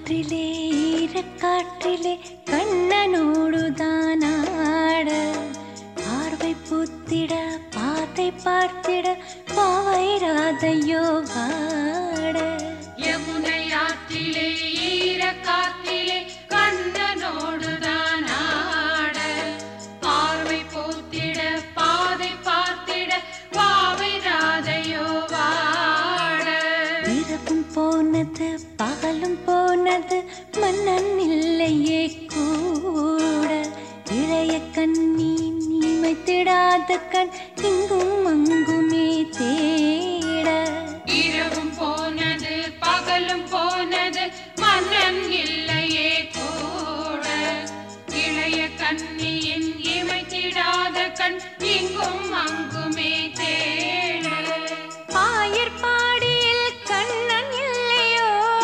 காற்றிலே ஈரக்காற்றிலே கண்ணனோடுதான் ஆட பார்வை பூத்திட பாதை பார்த்திட பாவை ராதையோ வாட யமுனை ஆற்றிலே ஈரக்காற்றிலே கண்ணனோடுதான் ஆட பார்வை போத்திட பாதை பார்த்திட வாவை ராதையோ வாட இரவும் போனது பகலும் போனது மன்னன் இல்லையே கூட இளைய கண்ணி நிமைத்திடாத கண் இங்கும் அங்குமே தேட இரவும் போனது பகலும் போனது மன்னன் இல்லையே கூட இளைய கண்ணியின் இமைத்திடாத கண் இங்கும் அங்குமே தேட ஆயர் பாடியில் கண்ணன் இல்லையோ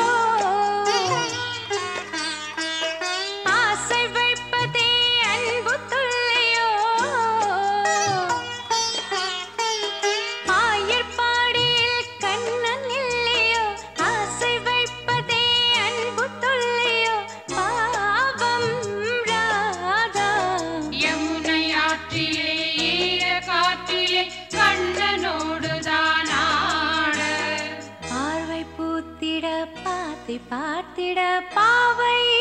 ஆசை வைப்பதே அன்பு தொல்லையோ ஆயர் பாடியில் கண்ணன் இல்லையோ ஆசை வைப்பதே அன்பு தொல்லையோ பாவம் ராதா யமுனை ஆற்றிலே ஈர காற்றிலே கண்ணனோடுதான் ஆட பார்வை பூத்திட பாத்தி பார்த்திட பாவை